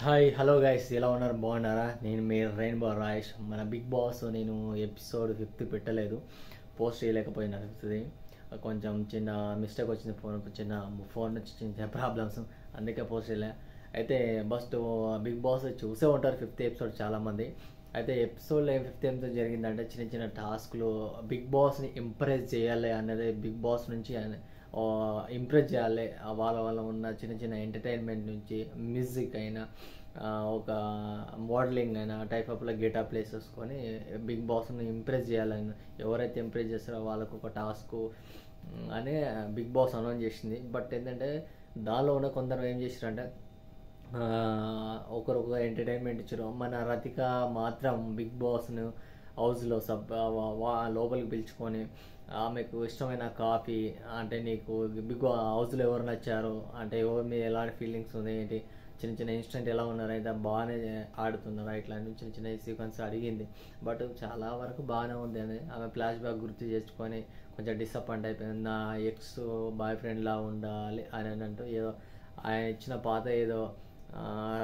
hi hello guys ఎలా ఉన్నారు బాగున్నారా నేను మీ రెయిన్బో రాయేష్ మన బిగ్ బాస్ నేను ఎపిసోడ్ ఫిఫ్త్ పెట్టలేదు పోస్ట్ చేయలేకపోయినా ఫిఫ్త్ది కొంచెం చిన్న మిస్టేక్ వచ్చింది ఫోన్ చిన్న ఫోన్ నుంచి చిన్న చిన్న ప్రాబ్లమ్స్ అందుకే పోస్ట్ చేయలే అయితే ఫస్ట్ బిగ్ బాస్ చూసే ఉంటారు ఫిఫ్త్ ఎపిసోడ్ చాలామంది అయితే ఎపిసోడ్లో ఏం ఫిఫ్త్ ఎపిసోడ్ జరిగిందంటే చిన్న చిన్న టాస్క్లు బిగ్ బాస్ని ఇంప్రెస్ చేయాలి అనేది బిగ్ బాస్ నుంచి ఇంప్రెస్ చేయాలి ఆ వాళ్ళ వల్ల ఉన్న చిన్న చిన్న ఎంటర్టైన్మెంట్ నుంచి మ్యూజిక్ అయినా ఆ, ఒక మోడలింగ్ అయినా టైప్ ఆఫ్లో గెటప్ ప్లేస్ వేసుకొని బిగ్ బాస్ని ఇంప్రెస్ చేయాలని ఎవరైతే ఇంప్రెస్ చేస్తారో వాళ్ళకు ఒక టాస్క్ అని బిగ్ బాస్ అనౌన్స్ చేసింది బట్ ఏంటంటే దానిలో ఉన్న కొందరు ఏం చేశారంటే ఆ, ఒకరొక ఎంటర్టైన్మెంట్ ఇచ్చారు మన రతిక మాత్రం బిగ్ బాస్ను హౌస్లో సబ్ వా- వా- లోపలికి పిలుచుకొని ఆమెకు ఇష్టమైన కాఫీ అంటే నీకు బిగ్ హౌస్లో ఎవరు నచ్చారు అంటే ఎవరి మీద ఎలాంటి ఫీలింగ్స్ ఉన్నాయి ఏంటి చిన్న చిన్న ఇన్స్టెంట్ ఎలా ఉన్నారు అయితే బాగానే ఆడుతున్నారా ఇట్లాంటి చిన్న చిన్న సీక్వెన్స్ అడిగింది బట్ చాలా వరకు బాగానే ఉంది అని ఆమె ఫ్లాష్ బ్యాక్ గుర్తు చేసుకొని కొంచెం డిసప్పాయింట్ అయిపోయింది నా ఎక్స్ బాయ్ ఫ్రెండ్లా ఉండాలి అని అని అంటూ ఏదో ఆయన ఇచ్చిన పాత ఏదో ఆ,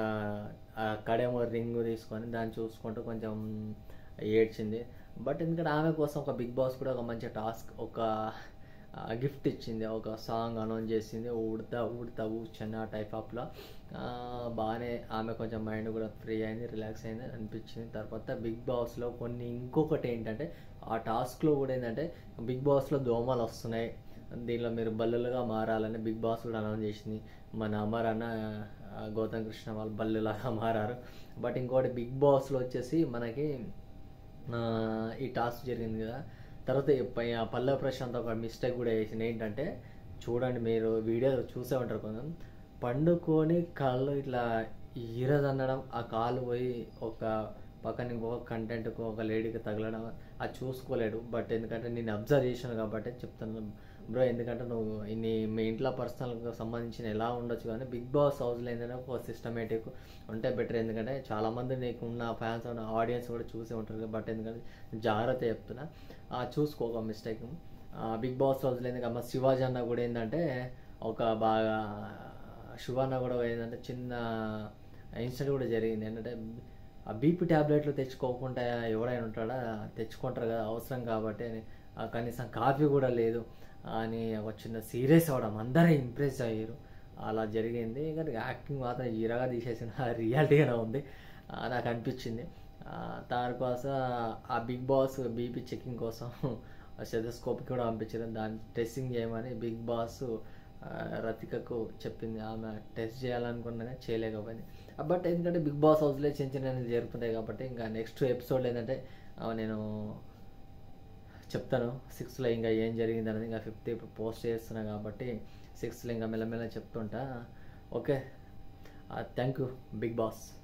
ఆ కడేమో రింగ్ తీసుకొని దాన్ని చూసుకుంటూ కొంచెం ఏడ్చింది బట్ ఎందుకంటే ఆమె కోసం ఒక బిగ్ బాస్ కూడా ఒక మంచి టాస్క్ ఒక గిఫ్ట్ ఇచ్చింది ఒక సాంగ్ అనౌన్స్ చేసింది ఊడతా ఊడతా ఊచన్న టైప్ ఆఫ్లో బాగానే ఆమె కొంచెం మైండ్ కూడా ఫ్రీ అయింది రిలాక్స్ అయింది అనిపించింది తర్వాత బిగ్ బాస్లో కొన్ని ఇంకొకటి ఏంటంటే ఆ టాస్క్లో కూడా ఏంటంటే బిగ్ బాస్లో దోమలు వస్తున్నాయి దీనిలో మీరు బల్లులుగా మారాలని బిగ్ బాస్ కూడా అనౌన్స్ చేసింది మన అమర్ అన్న ఆ, గౌతమ్ కృష్ణ వాళ్ళు బల్లులాగా మారారు బట్ ఇంకోటి బిగ్ బాస్లో వచ్చేసి మనకి ఆ, ఈ టాస్క్ జరిగింది కదా తర్వాత ఈ పై- ఆ పల్లె ప్రశాంత్ ఒక మిస్టేక్ కూడా వేసింది ఏంటంటే చూడండి మీరు వీడియో చూసే ఉంటారు కొంచెం పండుకొని కాళ్ళు ఇట్లా ఈరదనడం ఆ కాలు పోయి ఒక పక్కన ఇంకొక కంటెంట్కు ఒక లేడీకి తగలడం అది చూసుకోలేడు బట్ ఎందుకంటే నేను అబ్జర్వ్ చేశాను కాబట్టి చెప్తాను బ్రో ఎందుకంటే నువ్వు నీ మీ ఇంట్లో పర్సనల్గా సంబంధించిన ఎలా ఉండొచ్చు కానీ బిగ్ బాస్ హౌస్లో ఏంటంటే ఒక సిస్టమేటిక్ ఉంటే బెటర్ ఎందుకంటే చాలామంది నీకు ఉన్న ఫ్యాన్స్ ఉన్న ఆడియన్స్ కూడా చూసి ఉంటారు బట్ ఎందుకంటే జాగ్రత్త చెప్తున్నా ఆ, చూసుకో ఒక మిస్టేక్ బిగ్ బాస్ హౌస్లో ఎందుకంటే శివాజీ అన్న కూడా ఏంటంటే ఒక బాగా శివాన్న కూడా ఏంటంటే చిన్న ఇన్సిడెంట్ కూడా జరిగింది ఏంటంటే ఆ బీపీ ట్యాబ్లెట్లు తెచ్చుకోకుండా ఎవడైనా ఉంటాడా తెచ్చుకుంటారు కదా అవసరం కాబట్టి అని, ఆ కనీసం కాఫీ కూడా లేదు అని ఒక చిన్న సీరియస్ అవ్వడం అందరూ ఇంప్రెస్ అయ్యారు అలా జరిగింది కానీ యాక్టింగ్ మాత్రం ఈరగా తీసేసిన రియాలిటీగానే ఉంది ఆ, నాకు అనిపించింది ఆ, దానికోసం ఆ బిగ్ బాస్ బీపీ చెకింగ్ కోసం స్టెథోస్కోప్ కూడా పంపించారు దాన్ని టెస్టింగ్ చేయమని బిగ్ బాస్ ఆ, రతికకు చెప్పింది ఆమె టెస్ట్ చేయాలనుకున్నా కానీ చేయలేకపోయింది బట్ ఎందుకంటే బిగ్ బాస్ హౌస్లో చిన్న చిన్న జరుగుతుంటాయి కాబట్టి ఇంకా నెక్స్ట్ ఎపిసోడ్ ఏంటంటే ఆ, నేను చెప్తాను సిక్స్త్లో ఇంకా ఏం జరిగింది అనేది ఇంకా ఫిఫ్త్ ఇప్పుడు పోస్ట్ చేస్తున్నా కాబట్టి సిక్స్త్లో ఇంకా మెల్లమెల్ల చెప్తుంటా okay thank you Big boss